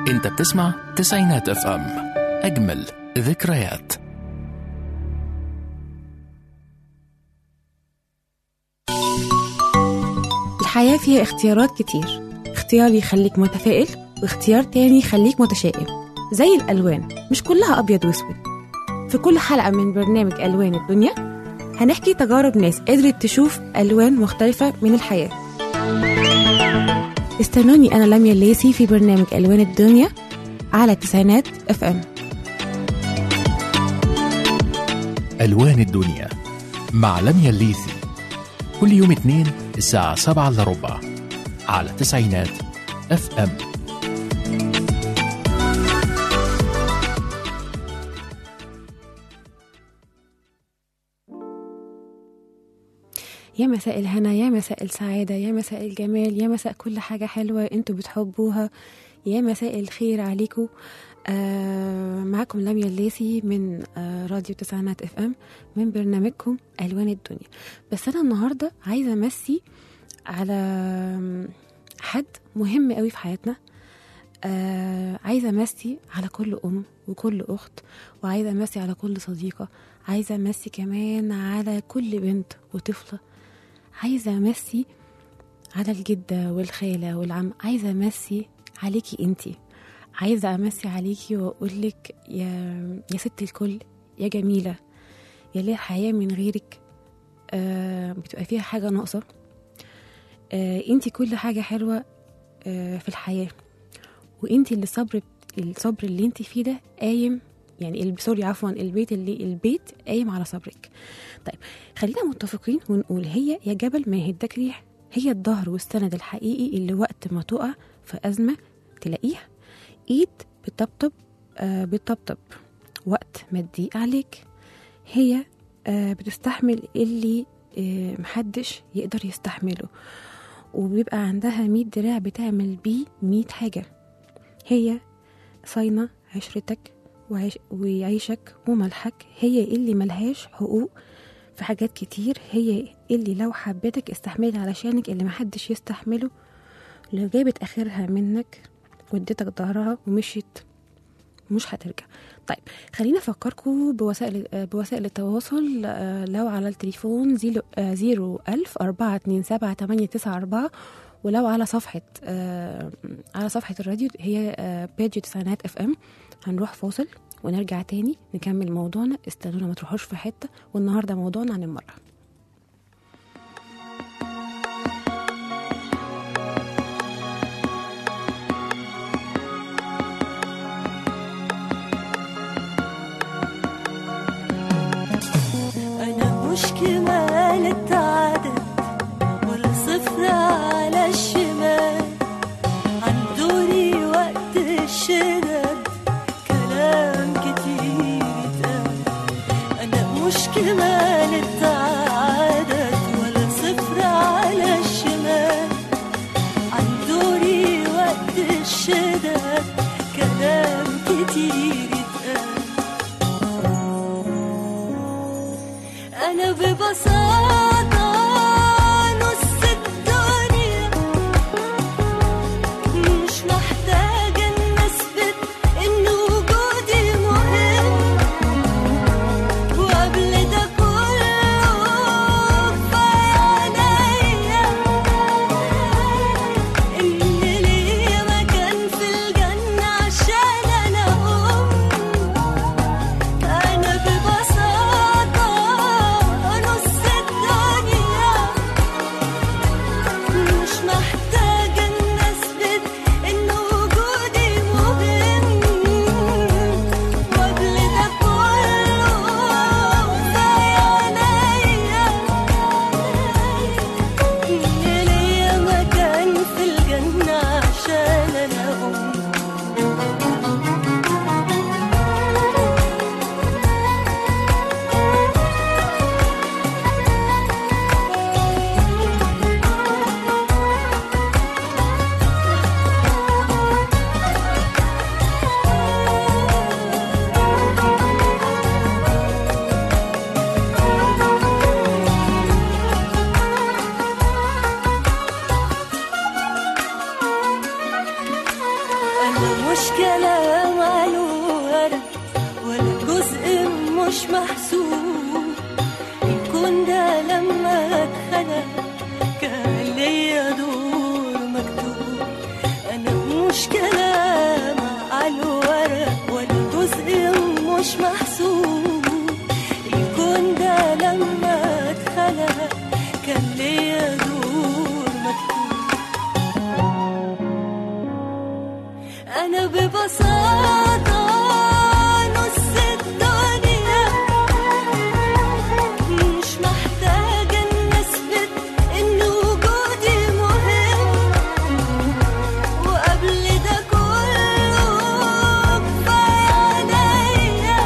انت بتسمع تسعينات اف ام اجمل ذكريات الحياة فيها اختيارات كتير اختيار يخليك متفائل واختيار تاني يخليك متشائم زي الألوان مش كلها أبيض وأسود في كل حلقة من برنامج ألوان الدنيا هنحكي تجارب ناس قدرت تشوف ألوان مختلفة من الحياة استنوني أنا لميا الليسي في برنامج ألوان الدنيا على تسعينات اف ام ألوان الدنيا مع لميا الليثي كل يوم اثنين الساعة سبعة إلا ربع على تسعينات اف ام يا مساء الهنا يا مساء السعادة يا مساء الجمال يا مساء كل حاجة حلوة انتوا بتحبوها يا مساء الخير عليكم آه معاكم لميا الليثي من آه راديو تسعينات اف ام من برنامجكم الوان الدنيا بس انا النهارده عايزه امسي على حد مهم قوي في حياتنا آه عايزه امسي على كل ام وكل اخت وعايزه امسي على كل صديقه عايزه امسي كمان على كل بنت وطفله عايزه امسي على الجده والخاله والعم عايزه امسي عليكي انتي عايزه امسي عليكي واقولك يا يا ست الكل يا جميله يا ليه الحياه من غيرك آه بتبقى فيها حاجه ناقصه آه انتي كل حاجه حلوه آه في الحياه وانتي اللي الصبر الصبر اللي انتي فيه ده قايم يعني ال- سوري عفوا البيت اللي البيت قايم على صبرك طيب خلينا متفقين ونقول هي يا جبل ما يهدك ريح هي الظهر والسند الحقيقي اللي وقت ما تقع في أزمة تلاقيها إيد بتطبطب آه بتطبطب وقت ما تضيق عليك هي آه بتستحمل اللي آه محدش يقدر يستحمله وبيبقى عندها مية دراع بتعمل بيه مية حاجة هي صاينة عشرتك وعيش وعيشك وملحك هي اللي ملهاش حقوق في حاجات كتير هي اللي لو حبتك استحملت علشانك اللي محدش يستحمله لو جابت اخرها منك واديتك ظهرها ومشيت مش هترجع طيب خلينا افكركم بوسائل بوسائل التواصل آه، لو على التليفون زيرو آه، زيرو ألف أربعة اتنين سبعة تمانية تسعة أربعة ولو على صفحة آه، على صفحة الراديو هي آه، بيج تسعينات اف ام هنروح فاصل ونرجع تاني نكمل موضوعنا استنونا ما تروحوش في حتة والنهاردة موضوعنا عن المرأة أنا مش كمال التعدد ولا صفر على الشمال عن دوري وقت الشدد كلام كتير اتقال أنا مش كمال التعدد مش كلام على ورق ولا جزء مش محسوب الكون ده لما اتخلق كان ليا دور مكتوب انا مش كلام على ورق ولا جزء مش محسوب الكون ده لما اتخلق كان ليا دور مكتوب أنا ببساطة نص الدنيا مش محتاجة إن أثبت إن وجودي مهم وقبل ده كله كفاية عليا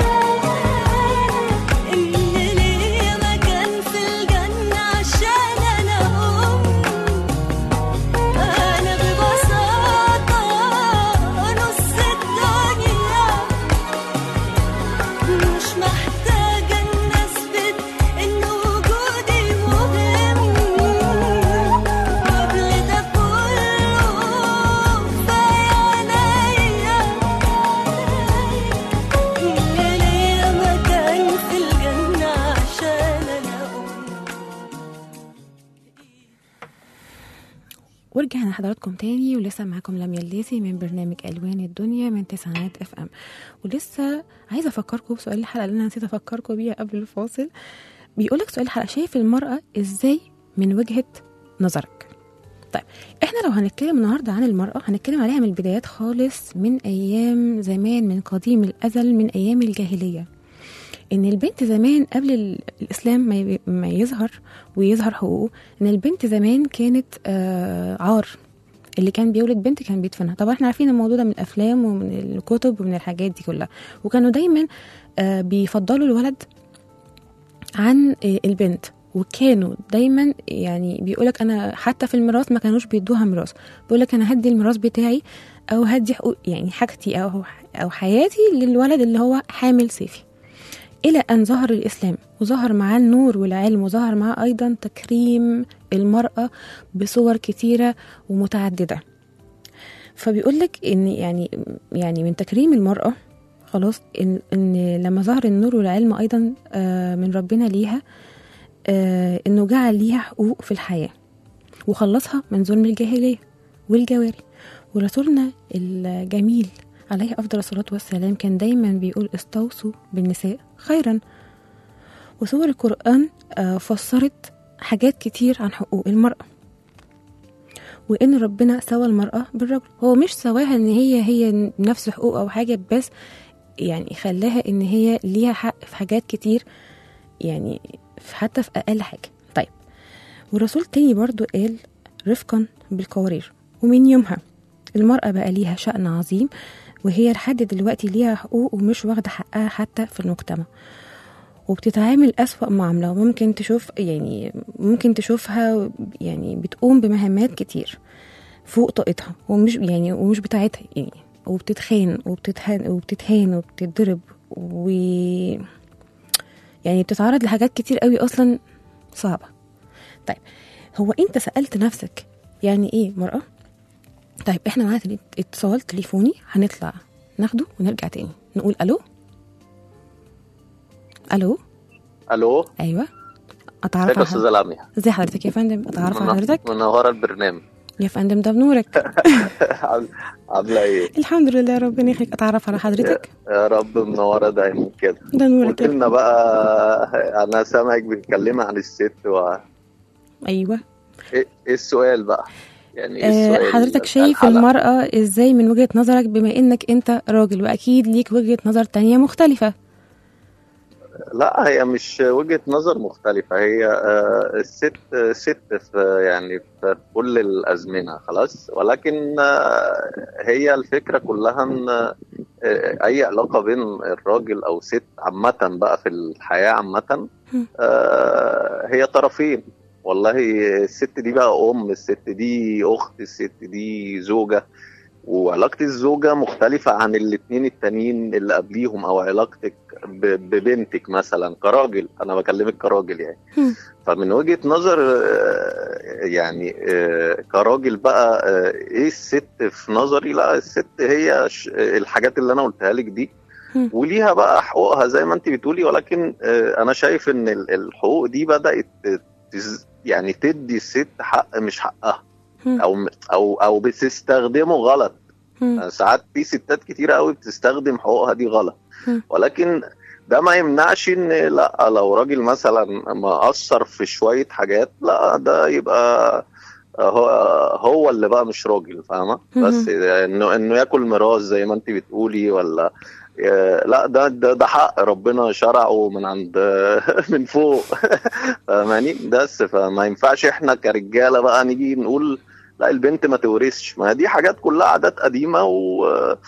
إن ليا مكان في الجنة عشان أنا أم أنا ببساطة نص الدنيا مش محتاجة إن أثبت إن وجودي مهم قبل ده كله كفاية عليا إن ليا مكان في الجنة عشان أنا أم ورجعنا لحضراتكم تاني ولسه معاكم لميا الليثي من برنامج الوان الدنيا من تسعينات اف ام ولسه عايزه افكركم بسؤال الحلقه اللي انا نسيت افكركم بيها قبل الفاصل بيقولك سؤال الحلقه شايف المراه ازاي من وجهه نظرك طيب احنا لو هنتكلم النهارده عن المراه هنتكلم عليها من البدايات خالص من ايام زمان من قديم الازل من ايام الجاهليه ان البنت زمان قبل ال- الاسلام ما ي- ما يظهر ويظهر حقوقه ان البنت زمان كانت آه عار اللي كان بيولد بنت كان بيدفنها طبعا احنا عارفين الموضوع ده من الافلام ومن الكتب ومن الحاجات دي كلها وكانوا دايما آه بيفضلوا الولد عن آه البنت وكانوا دايما يعني بيقولك انا حتى في الميراث ما كانوش بيدوها ميراث بيقولك انا هدي الميراث بتاعي او هدي حقوق يعني حاجتي او او حياتي للولد اللي هو حامل سيفي إلى أن ظهر الإسلام وظهر معاه النور والعلم وظهر معاه أيضا تكريم المرأة بصور كتيرة ومتعددة فبيقول لك إن يعني يعني من تكريم المرأة خلاص إن, إن لما ظهر النور والعلم أيضا آه، من ربنا ليها آه، إنه جعل ليها حقوق في الحياة وخلصها من ظلم الجاهلية والجواري ورسولنا الجميل عليه أفضل الصلاة والسلام كان دايما بيقول استوصوا بالنساء خيرا وسور القرآن آه، فسرت حاجات كتير عن حقوق المرأة وإن ربنا سوى المرأة بالرجل هو مش سواها إن هي هي نفس حقوق أو حاجة بس يعني خلاها إن هي ليها حق في حاجات كتير يعني في- حتى في أقل حاجة طيب والرسول تاني برضو قال رفقا بالقوارير ومن يومها المرأة بقى ليها شأن عظيم وهي لحد دلوقتي ليها حقوق ومش واخدة حقها حتى في المجتمع وبتتعامل أسوأ معاملة وممكن تشوف يعني ممكن تشوفها يعني بتقوم بمهمات كتير فوق طاقتها ومش يعني ومش بتاعتها يعني وبتتخان وبتتهان وبتتهان وبتتضرب و يعني بتتعرض لحاجات كتير قوي أصلا صعبة طيب هو أنت سألت نفسك يعني إيه مرأة؟ طيب احنا معانا تلي- اتصال تليفوني هنطلع ناخده ونرجع تاني نقول الو الو الو ايوه ازيك اتعرف يا على استاذه حضرتك لميا ازي حضرتك يا فندم اتعرف على من- حضرتك منوره البرنامج يا فندم ده بنورك عامل- عامله ايه الحمد لله ربنا يخليك اتعرف على حضرتك يا رب منوره دايما كده ده نورك قلت يا لنا بقى انا سامعك بتتكلمي عن الست و ايوه ايه إيه السؤال بقى يعني ايه آه، السؤال حضرتك بتاع شايف الحلقة؟ المرأة ازاي من وجهة نظرك بما انك انت راجل واكيد ليك وجهة نظر تانية مختلفة لا هي مش وجهة نظر مختلفة هي آه، الست ست في يعني في كل الأزمنة خلاص ولكن آه، هي الفكرة كلها إن آه، أي علاقة بين الراجل أو ست عامة بقى في الحياة عامة آه، هي طرفين والله الست دي بقى أم الست دي أخت الست دي زوجة وعلاقة الزوجة مختلفة عن الاتنين التانيين اللي قبليهم أو علاقتك ب- ببنتك مثلا كراجل أنا بكلمك كراجل يعني مم. فمن وجهة نظر آه، يعني آه، كراجل بقى آه، إيه الست في نظري لا الست هي ش- الحاجات اللي أنا قلتها لك دي مم. وليها بقى حقوقها زي ما انت بتقولي ولكن آه، انا شايف ان ال- الحقوق دي بدات تز- يعني تدي الست حق مش حقها مم. او او او بتستخدمه غلط مم. ساعات في ستات كتيرة قوي بتستخدم حقوقها دي غلط مم. ولكن ده ما يمنعش ان لا لو راجل مثلا مقصر في شويه حاجات لا ده يبقى هو هو اللي بقى مش راجل فاهمه بس انه انه ياكل ميراث زي ما انت بتقولي ولا لا ده ده ده حق ربنا شرعه من عند من فوق فاهماني بس فما ينفعش احنا كرجاله بقى نيجي نقول لا البنت ما تورثش ما دي حاجات كلها عادات قديمه و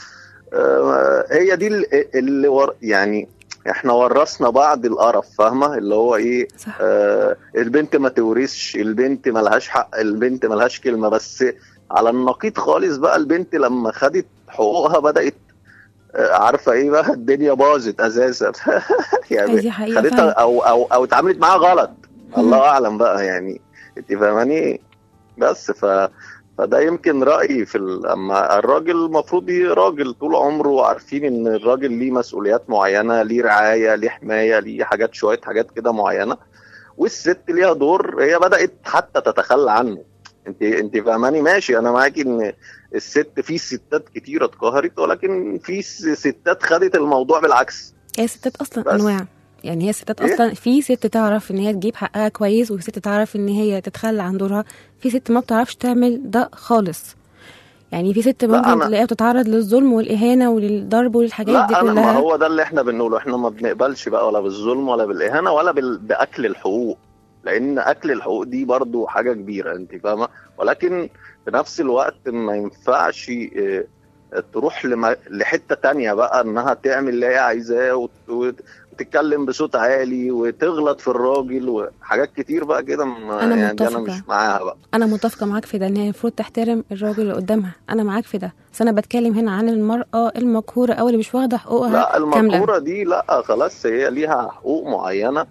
آه، هي دي اللي- اللي ور يعني احنا ورثنا بعض القرف فاهمه اللي هو ايه صح آه البنت ما تورثش البنت ملهاش حق البنت ملهاش كلمه بس على النقيض خالص بقى البنت لما خدت حقوقها بدات آه، عارفه ايه بقى الدنيا باظت اساسا يعني دي حقيقة خدتها فعلا او او او اتعاملت معاها غلط مم. الله اعلم بقى يعني انت فاهماني بس ف فده يمكن رايي في ال... اما الراجل المفروض ي- راجل طول عمره عارفين ان الراجل ليه مسؤوليات معينه ليه رعايه ليه حمايه ليه حاجات شويه حاجات كده معينه والست ليها دور هي بدات حتى تتخلى عنه انت انت فاهماني ماشي انا معاكي ان الست في ستات كتيره اتقهرت ولكن في س- ستات خدت الموضوع بالعكس هي الستات اصلا بس. انواع يعني هي الستات إيه؟ اصلا في ست تعرف ان هي تجيب حقها كويس وفي ست تعرف ان هي تتخلى عن دورها في ست ما بتعرفش تعمل ده خالص يعني في ست لا، ممكن أنا- تلاقيها بتتعرض للظلم والاهانه وللضرب وللحاجات لا دي انا ما كلها هو ده اللي احنا بنقوله احنا ما بنقبلش بقى ولا بالظلم ولا بالاهانه ولا بال... باكل الحقوق لان اكل الحقوق دي برضو حاجه كبيره انت فاهمه ولكن في نفس الوقت ما ينفعش اه، تروح لم... لحته تانية بقى انها تعمل اللي هي عايزاه وت... وت... وتتكلم بصوت عالي وتغلط في الراجل وحاجات كتير بقى كده ما- أنا يعني دي انا متفقة. مش معاها بقى انا متفقه معاك في ده ان هي المفروض تحترم الراجل اللي قدامها انا معاك في ده بس انا بتكلم هنا عن المراه المقهوره او اللي مش واخده حقوقها لا كامله المقهورة دي لا خلاص هي ليها حقوق معينة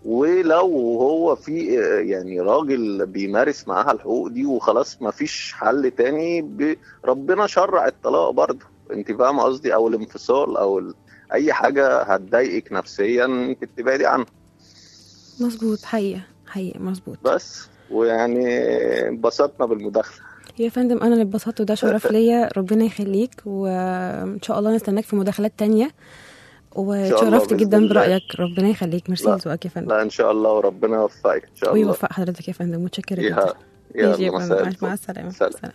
ولو هو في آه، يعني راجل بيمارس معاها الحقوق دي وخلاص ما فيش حل تاني ب- ربنا شرع الطلاق برضه انت فاهمه قصدي او الانفصال او ال... اي حاجة هتضايقك نفسيا انت تبعدي عنها مظبوط حقيقه حقيقه مظبوط بس ويعني انبسطنا بالمداخلة يا فندم انا اللي اتبسطت وده شرف ليا ربنا يخليك وان شاء الله نستناك في مداخلات تانية الله واتشرفت بإذن جدا الله. برايك ربنا يخليك ميرسي لا. لذوقك يا فندم لا ان شاء الله وربنا يوفقك ان شاء الله ويوفق حضرتك يا فندم متشكره جدا يا ماشي يا يلا فندم. مساء مع- الفل. مع السلامه سلام. سلام.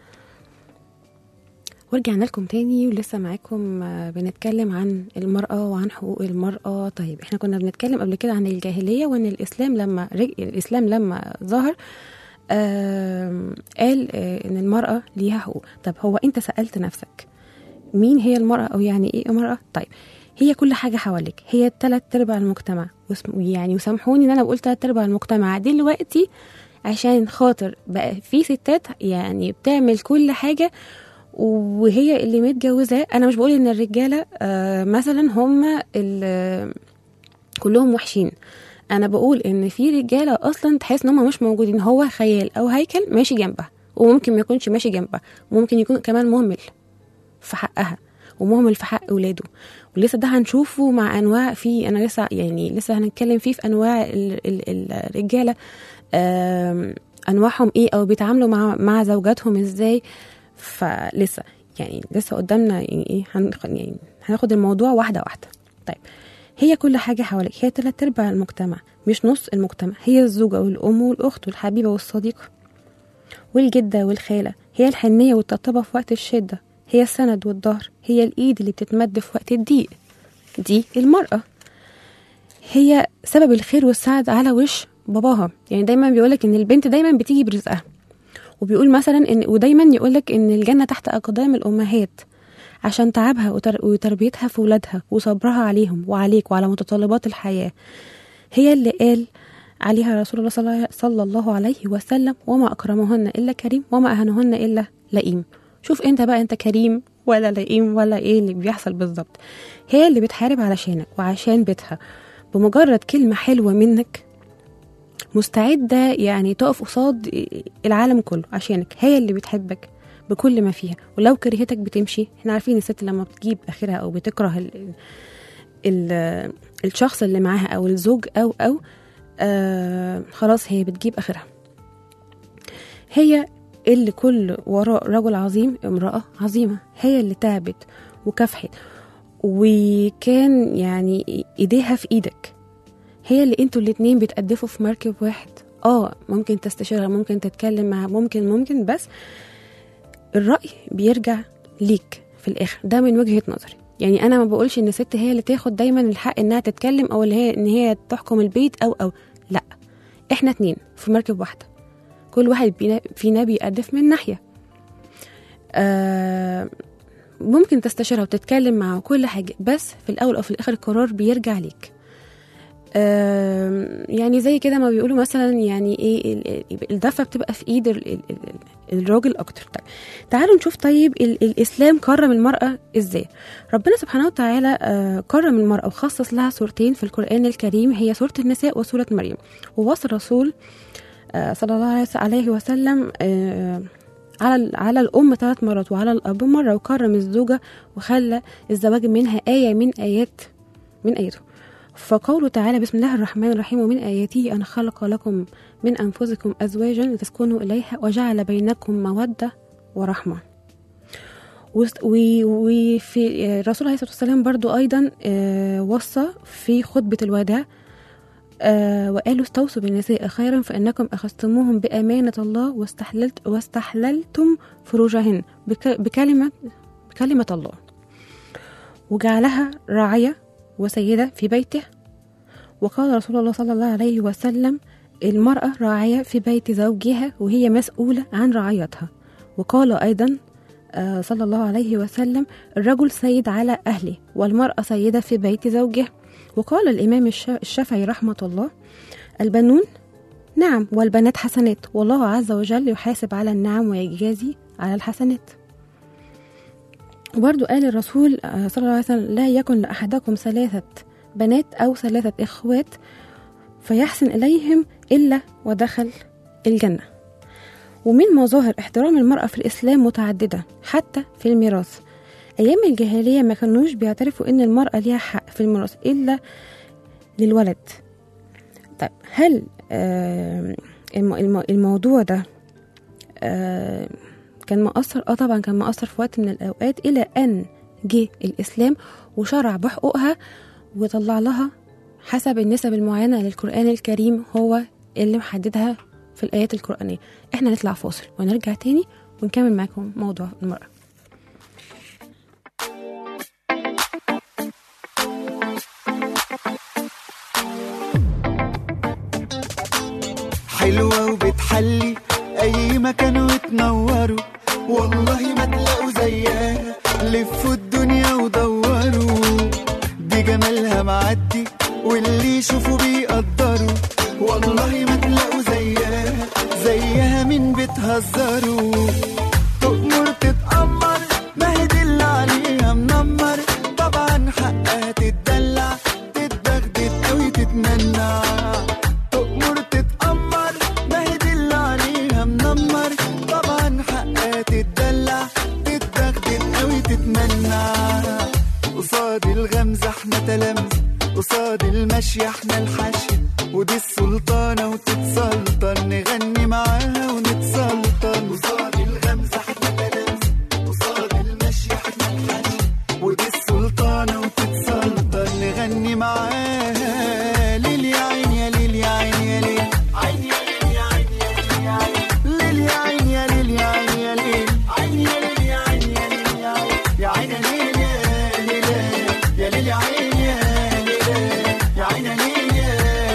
ورجعنا لكم تاني ولسه معاكم آه، بنتكلم عن المرأة وعن حقوق المرأة طيب احنا كنا بنتكلم قبل كده عن الجاهلية وان الإسلام لما رج... الإسلام لما ظهر آم، قال آه، ان المرأة ليها حقوق طب هو انت سألت نفسك مين هي المرأة او يعني ايه المرأة طيب هي كل حاجة حواليك هي تلات ارباع المجتمع واسم- يعني وسامحوني ان انا بقول تلات ارباع المجتمع دلوقتي عشان خاطر بقى في ستات يعني بتعمل كل حاجة وهي اللي متجوزاه انا مش بقول ان الرجاله آه مثلا هم ال- كلهم وحشين انا بقول ان في رجاله اصلا تحس ان هم مش موجودين هو خيال او هيكل ماشي جنبها وممكن ما يكونش ماشي جنبها وممكن يكون كمان مهمل في حقها ومهمل في حق اولاده ولسه ده هنشوفه مع انواع في انا لسه يعني لسه هنتكلم فيه في انواع ال ال الرجاله آم، انواعهم ايه او بيتعاملوا مع مع زوجاتهم ازاي فلسه يعني لسه قدامنا يعني ايه هنخ- يعني هناخد الموضوع واحده واحده طيب هي كل حاجه حواليك هي تلات ارباع المجتمع مش نص المجتمع هي الزوجه والام والاخت والحبيبه والصديقه والجده والخاله هي الحنيه والطبطبه في وقت الشده هي السند والظهر هي الايد اللي بتتمد في وقت الضيق دي المراه هي سبب الخير والسعد على وش باباها يعني دايما بيقولك ان البنت دايما بتيجي برزقها وبيقول مثلا ان ودايما يقولك ان الجنه تحت اقدام الامهات عشان تعبها وتر... وتربيتها في ولادها وصبرها عليهم وعليك وعلى متطلبات الحياه هي اللي قال عليها رسول الله صلى- صلى الله عليه وسلم وما اكرمهن الا كريم وما اهانهن الا لئيم شوف انت بقى انت كريم ولا لئيم ولا ايه اللي بيحصل بالظبط هي اللي بتحارب علشانك وعشان بيتها بمجرد كلمة حلوة منك مستعدة يعني تقف قصاد العالم كله عشانك هي اللي بتحبك بكل ما فيها ولو كرهتك بتمشي احنا عارفين الست لما بتجيب اخرها او بتكره ال ال الشخص اللي معاها او الزوج او او آه خلاص هي بتجيب اخرها هي اللي كل وراء رجل عظيم امرأة عظيمة هي اللي تعبت وكافحت وكان يعني ايديها في ايدك هي اللي انتوا الاتنين بتقدفوا في مركب واحد اه ممكن تستشيرها ممكن تتكلم معاها ممكن ممكن بس الرأي بيرجع ليك في الآخر ده من وجهة نظري يعني أنا ما بقولش إن الست هي اللي تاخد دايما الحق إنها تتكلم أو اللي هي إن هي تحكم البيت أو أو لا إحنا اتنين في مركب واحدة كل واحد بينا- فينا بيقدف من ناحية آه ممكن تستشيرها وتتكلم معاها وكل حاجة بس في الأول أو في الآخر القرار بيرجع ليك آم، يعني زي كده ما بيقولوا مثلا يعني ايه ال- ال- الدفه بتبقى في ايد ال- ال- ال- الراجل اكتر طيب تعالوا نشوف طيب ال- الاسلام كرم المراه ازاي ربنا سبحانه وتعالى آه، كرم المراه وخصص لها سورتين في القران الكريم هي سوره النساء وسوره مريم ووصى الرسول آه، صلى الله عليه- عليه وسلم آه، على ال- على الام ثلاث مرات وعلى الاب مره وكرم الزوجه وخلى الزواج منها ايه من ايات من اياته فقوله تعالى بسم الله الرحمن الرحيم ومن آياته أن خلق لكم من أنفسكم أزواجا لتسكنوا إليها وجعل بينكم مودة ورحمة وس- و- وفي الرسول عليه الصلاة والسلام برضو أيضا آه، وصى في خطبة الوداع آه، وقالوا استوصوا بالنساء خيرا فإنكم أخذتموهم بأمانة الله واستحللت واستحللتم فروجهن بك- بكلمة بكلمة الله وجعلها راعية وسيدة في بيته وقال رسول الله صلى الله عليه وسلم المرأة راعية في بيت زوجها وهي مسؤولة عن رعايتها وقال أيضا آه، صلى الله عليه وسلم الرجل سيد على أهله والمرأة سيدة في بيت زوجها وقال الإمام الش- الشافعي رحمة الله البنون نعم والبنات حسنات والله عز وجل يحاسب على النعم ويجازي على الحسنات وبرضو قال الرسول آه، صلى الله عليه وسلم لا يكن لأحدكم ثلاثة بنات أو ثلاثة إخوات فيحسن إليهم إلا ودخل الجنة ومن مظاهر احترام المرأة في الإسلام متعددة حتى في الميراث أيام الجاهلية ما كانوش بيعترفوا إن المرأة ليها حق في الميراث إلا للولد طيب هل آه الم- الم- الموضوع ده آه كان مؤثر اه طبعا كان مؤثر في وقت من الاوقات الى ان جه الاسلام وشرع بحقوقها وطلع لها حسب النسب المعينه للقران الكريم هو اللي محددها في الايات القرانيه احنا نطلع فاصل ونرجع تاني ونكمل معاكم موضوع المراه حلوة وبتحلي أي مكان وتنوروا والله ما تلاقوا زيها لفوا الدنيا ودوروا دي جمالها معدي واللي يشوفوا بيقدروا والله ما تلاقوا زيها زيها من بتهزروا تؤمر تتأمر ما هي دي اللي عليها منمر طبعا حقها تتدلع تتبغدد أوي تتمنع تؤمر تتأمر ما هي دي اللي عليها منمر طبعا حقها تتدلع تتبغدد أوي تتمنع قصاد الغمزة احنا تلامذة قصاد المشي احنا الحشي ودي السلطانة وتتسلطن نغني معاها ونتسلطن قصاد الغمزة احنا تلامذة قصاد المشي احنا الحشي ودي السلطانة وتتسلطن نغني معاها ليل يا عين يا ليل يا عين يا ليل عين يا ليل يا عين يا ليل يا عين ليل يا عين يا ليل يا عين يا عين يا ليل يا عين يا ليل يا عين يا ليل يا ليل يا عين يا ليل يا ليل يا عين يا ليل يا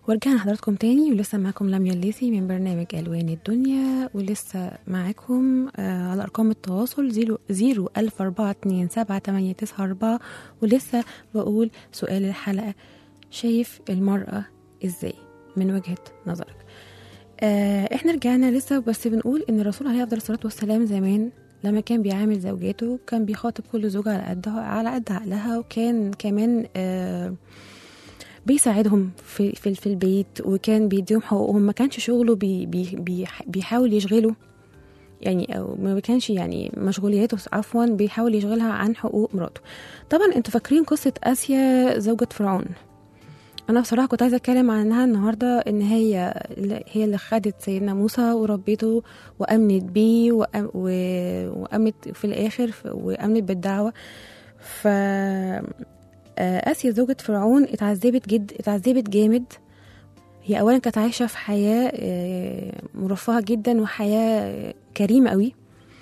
ورجعنا حضراتكم تاني ولسه معاكم لميا الليثي من برنامج ألوان الدنيا ولسه معاكم آه على أرقام التواصل زيرو, زيرو ألف أربعة اتنين سبعة تمانية تسعة أربعة ولسه بقول سؤال الحلقة شايف المرأة إزاي من وجهة نظرك آه احنا رجعنا لسه بس بنقول ان الرسول عليه افضل الصلاه والسلام زمان لما كان بيعامل زوجاته كان بيخاطب كل زوجة على قدها على قد عقلها وكان كمان آه بيساعدهم في في, في البيت وكان بيديهم حقوقهم ما كانش شغله بي بي بي بيحاول يشغله يعني او ما كانش يعني مشغولياته عفوا بيحاول يشغلها عن حقوق مراته طبعا انتوا فاكرين قصه اسيا زوجة فرعون انا بصراحه كنت عايزه اتكلم عنها النهارده ان هي هي اللي خدت سيدنا موسى وربيته وامنت بيه وأم و... وامنت في الاخر ف... وامنت بالدعوه ف آه، اسيا زوجة فرعون اتعذبت جد اتعذبت جامد هي اولا كانت عايشه في حياه آه، مرفهه جدا وحياه كريمه قوي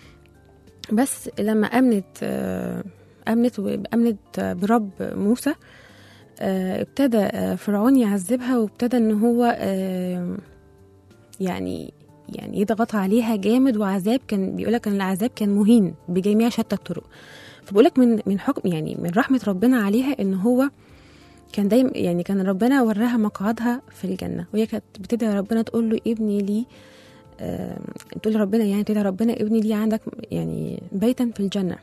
بس لما امنت آه، امنت وامنت برب موسى آه، ابتدى آه، فرعون يعذبها وابتدى ان هو آه، يعني يعني يضغط عليها جامد وعذاب كان بيقولك ان العذاب كان مهين بجميع شتى الطرق فبقولك من من حكم يعني من رحمه ربنا عليها ان هو كان دايما يعني كان ربنا وراها مقعدها في الجنه وهي كانت بتدعي ربنا تقول له ابني لي آه، تقول لربنا يعني تدعي ربنا ابني لي عندك يعني بيتا في الجنه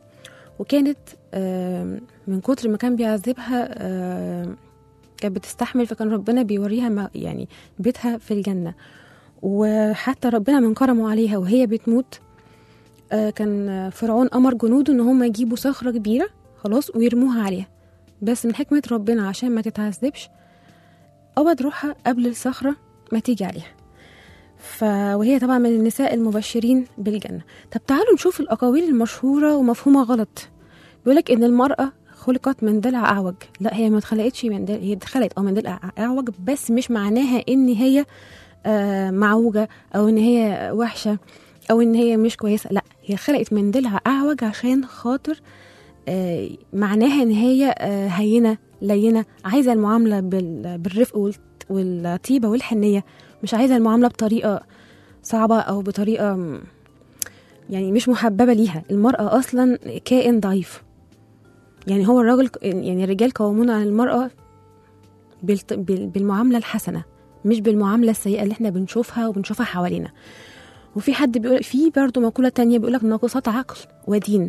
وكانت آه، من كتر ما كان بيعذبها آه، كانت بتستحمل فكان ربنا بيوريها ما- يعني بيتها في الجنة وحتى ربنا من كرمه عليها وهي بتموت آه، كان فرعون أمر جنوده إن هم يجيبوا صخرة كبيرة خلاص ويرموها عليها بس من حكمة ربنا عشان ما تتعذبش قبض روحها قبل الصخرة ما تيجي عليها ف... وهي طبعا من النساء المبشرين بالجنة طب تعالوا نشوف الأقاويل المشهورة ومفهومة غلط بيقولك إن المرأة خلقت من ضلع أعوج لا هي ما اتخلقتش من ضلع هي اتخلقت اه من ضلع أعوج بس مش معناها إن هي آه معوجة أو إن هي وحشة أو إن هي مش كويسة لا هي خلقت من ضلع أعوج عشان خاطر آه معناها إن هي آه هينة لينة عايزة المعاملة بال... بالرفق وال... والطيبة والحنية مش عايزة المعاملة بطريقة صعبة أو بطريقة م- يعني مش محببة ليها المرأة أصلا كائن ضعيف يعني هو الراجل يعني الرجال قوامون على المرأة بالت- بال- بالمعاملة الحسنة مش بالمعاملة السيئة اللي احنا بنشوفها وبنشوفها حوالينا وفي حد بيقول في برضه مقولة تانية بيقولك ناقصات عقل ودين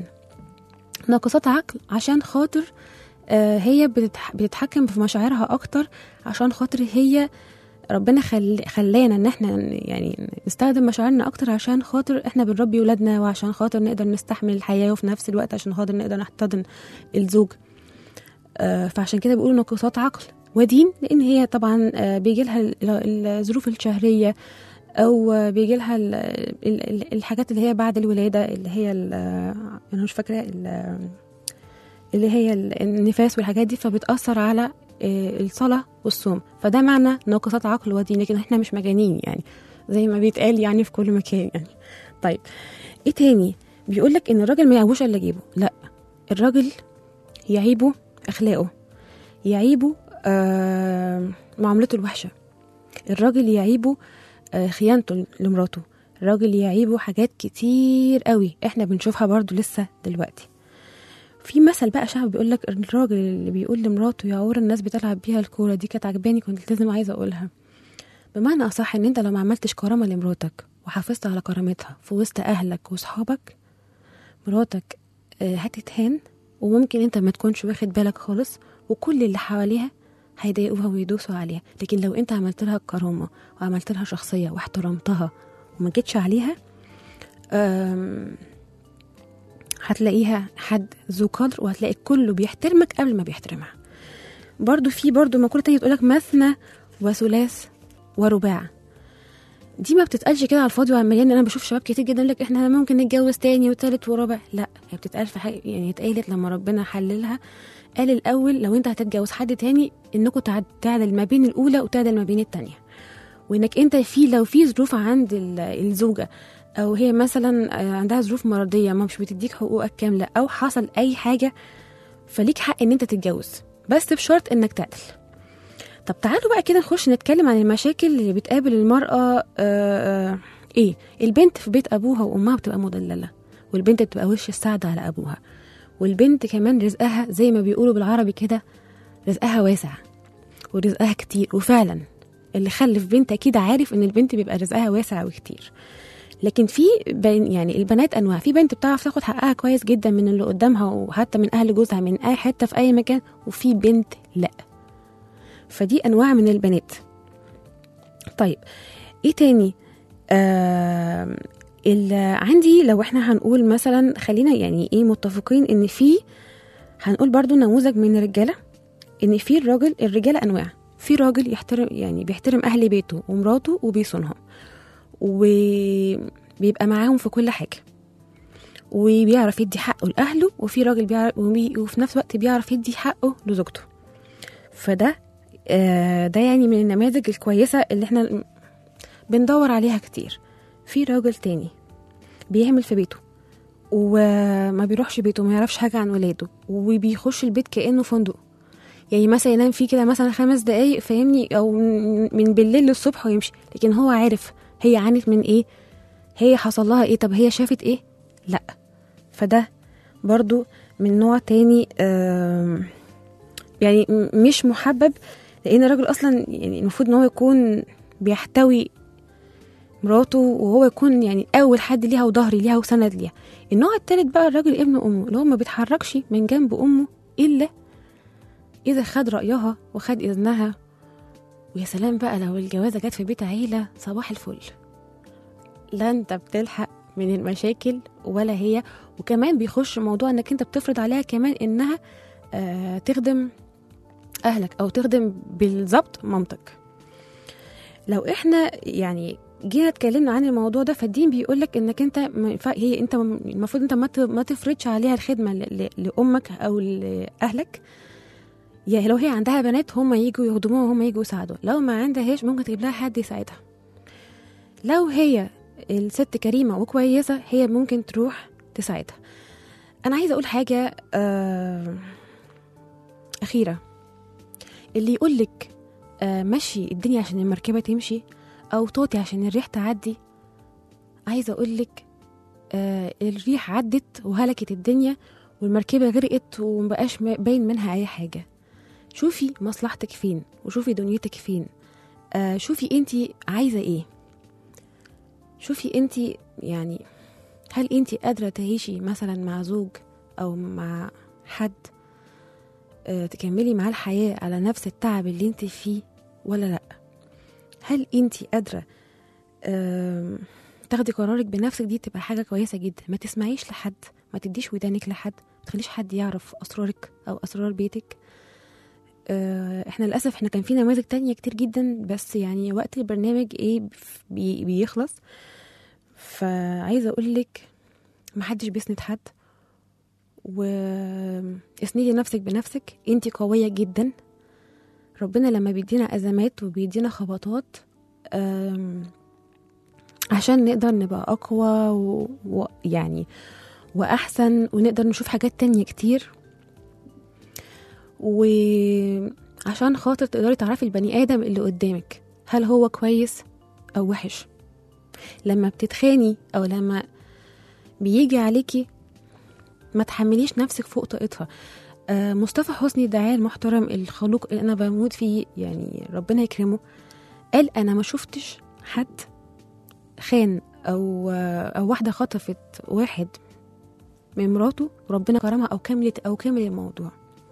ناقصات عقل عشان خاطر آه، هي بتتح- بتتحكم في مشاعرها اكتر عشان خاطر هي ربنا خل... خلانا ان احنا يعني نستخدم مشاعرنا اكتر عشان خاطر احنا بنربي ولادنا وعشان خاطر نقدر نستحمل الحياه وفي نفس الوقت عشان خاطر نقدر نحتضن الزوج آه، فعشان كده بيقولوا نقصات عقل ودين لان هي طبعا آه، بيجي لها ال- ال- الظروف الشهريه او آه، بيجي لها ال- ال- ال- الحاجات اللي هي بعد الولاده اللي هي ال- انا مش فاكره ال- اللي هي ال- النفاس والحاجات دي فبتاثر على آه، الصلاه والصوم فده معنى ناقصات عقل ودين لكن احنا مش مجانين يعني زي ما بيتقال يعني في كل مكان يعني طيب ايه تاني بيقول لك ان الراجل ما يعيبوش الا جيبه لا الراجل يعيبه اخلاقه يعيبه آه معاملته الوحشه الراجل يعيبه آه خيانته لمراته الراجل يعيبه حاجات كتير قوي احنا بنشوفها برضو لسه دلوقتي في مثل بقى شعب بيقول لك الراجل اللي بيقول لمراته يا عور الناس بتلعب بيها الكوره دي كانت عجباني كنت لازم عايزه اقولها بمعنى اصح ان انت لو ما عملتش كرامه لمراتك وحافظت على كرامتها في وسط اهلك واصحابك مراتك آه، هتتهان وممكن انت ما تكونش واخد بالك خالص وكل اللي حواليها هيضايقوها ويدوسوا عليها لكن لو انت عملت لها الكرامه وعملت لها شخصيه واحترمتها وما جيتش عليها آم، هتلاقيها حد ذو قدر وهتلاقي كله بيحترمك قبل ما بيحترمها برضو في برضو مقولة تانية تقولك مثنى وثلاث ورباع دي ما بتتقالش كده على الفاضي وعلى المليان انا بشوف شباب كتير جدا يقول لك احنا ممكن نتجوز تاني وتالت ورابع لا هي بتتقال في حاجه يعني اتقالت لما ربنا حللها قال الاول لو انت هتتجوز حد تاني انكم تعد- تعدل ما بين الاولى وتعدل ما بين التانيه وانك انت في لو في ظروف عند ال- الزوجه او هي مثلا آه، عندها ظروف مرضيه ما مش بتديك حقوقك كامله او حصل اي حاجه فليك حق ان انت تتجوز بس بشرط انك تعدل طب تعالوا بقى كده نخش نتكلم عن المشاكل اللي بتقابل المرأة آه آه ايه البنت في بيت ابوها وامها بتبقى مدللة والبنت بتبقى وش السعد على ابوها والبنت كمان رزقها زي ما بيقولوا بالعربي كده رزقها واسع ورزقها كتير وفعلا اللي خلف بنت اكيد عارف ان البنت بيبقى رزقها واسع وكتير لكن في بين يعني البنات انواع في بنت بتعرف تاخد حقها كويس جدا من اللي قدامها وحتى من اهل جوزها من اي حته في اي مكان وفي بنت لا فدي انواع من البنات طيب ايه تاني آه عندي لو احنا هنقول مثلا خلينا يعني ايه متفقين ان في هنقول برضو نموذج من الرجاله ان في الراجل الرجاله انواع في راجل يحترم يعني بيحترم اهل بيته ومراته وبيصونهم وبيبقى معاهم في كل حاجه وبيعرف يدي حقه لاهله وفي راجل بيعرف وبي- وفي نفس الوقت بيعرف يدي حقه لزوجته فده آه، ده يعني من النماذج الكويسه اللي احنا بندور عليها كتير في راجل تاني بيعمل في بيته وما بيروحش بيته ما يعرفش حاجه عن ولاده وبيخش البيت كانه فندق يعني مثلا ينام فيه كده مثلا خمس دقايق فاهمني او من من بالليل للصبح ويمشي لكن هو عارف هي عانت من ايه هي حصل لها ايه طب هي شافت ايه لا فده برضو من نوع تاني آم، يعني م- مش محبب لان الراجل اصلا يعني المفروض ان هو يكون بيحتوي مراته وهو يكون يعني اول حد ليها وظهري ليها وسند ليها النوع التالت بقى الراجل ابن امه اللي هو ما بيتحركش من جنب امه الا اذا خد رايها وخد اذنها ويا سلام بقى لو الجوازه جت في بيت عيله صباح الفل لا انت بتلحق من المشاكل ولا هي وكمان بيخش موضوع انك انت بتفرض عليها كمان انها آه تخدم اهلك او تخدم بالظبط مامتك لو احنا يعني جينا اتكلمنا عن الموضوع ده فالدين بيقول لك انك انت ما ينفع- هي انت م- المفروض انت ما ت- ما تفرضش عليها الخدمه ل- ل- لامك او لاهلك يعني لو هي عندها بنات هم يجوا يخدموها وهم يجوا يساعدوا لو ما عندهاش ممكن تجيب لها حد يساعدها لو هي الست كريمه وكويسه هي ممكن تروح تساعدها انا عايزه اقول حاجه آه اخيره اللي يقولك آه مشي الدنيا عشان المركبه تمشي او طوطي عشان الريح تعدي عايزه اقولك آه الريح عدت وهلكت الدنيا والمركبه غرقت ومبقاش م- باين منها اي حاجه شوفي مصلحتك فين وشوفي دنيتك فين آه شوفي انتي عايزه ايه شوفي انتي يعني هل انتي قادره تعيشي مثلا مع زوج او مع حد آه، تكملي معاه الحياة على نفس التعب اللي انت فيه ولا لأ هل انت قادرة آم، تاخدي قرارك بنفسك دي تبقى حاجة كويسة جدا ما تسمعيش لحد ما تديش ودانك لحد ما تخليش حد يعرف أسرارك أو أسرار بيتك آه، احنا للأسف احنا كان في نماذج تانية كتير جدا بس يعني وقت البرنامج ايه بي بيخلص فعايزة أقولك محدش بيسند حد واسندي نفسك بنفسك انتي قوية جدا ربنا لما بيدينا أزمات وبيدينا خبطات أم، عشان نقدر نبقى أقوى و- ويعني وأحسن ونقدر نشوف حاجات تانية كتير وعشان خاطر تقدري تعرفي البني آدم اللي قدامك هل هو كويس أو وحش لما بتتخاني أو لما بيجي عليكي ما تحمليش نفسك فوق طاقتها آه، مصطفى حسني الداعية المحترم الخلوق اللي أنا بموت فيه يعني ربنا يكرمه قال أنا ما شفتش حد خان أو آه، أو واحدة خطفت واحد من مراته وربنا كرمها أو كملت أو كمل الموضوع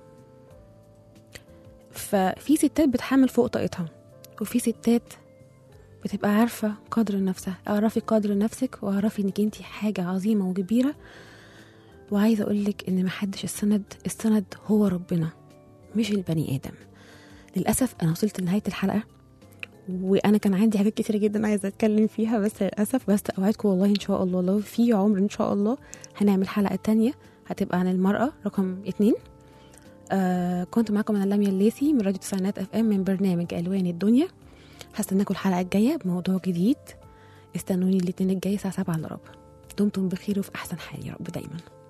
ففي ستات بتحمل فوق طاقتها وفي ستات بتبقى عارفة قدر نفسها اعرفي قدر نفسك واعرفي انك انتي حاجة عظيمة وكبيرة وعايزة أقولك إن محدش السند السند هو ربنا مش البني آدم للأسف أنا وصلت لنهاية الحلقة وأنا كان عندي حاجات كتيرة جدا عايزة أتكلم فيها بس للأسف بس أوعدكم والله إن شاء الله لو في عمر إن شاء الله هنعمل حلقة تانية هتبقى عن المرأة رقم اتنين آه كنت معاكم أنا لميا الليثي من راديو تسعينات اف ام من برنامج ألوان الدنيا هستناكم الحلقة الجاية بموضوع جديد استنوني الاثنين الجاي الساعة سبعة إلا ربع دمتم بخير وفي أحسن حال يا رب دايما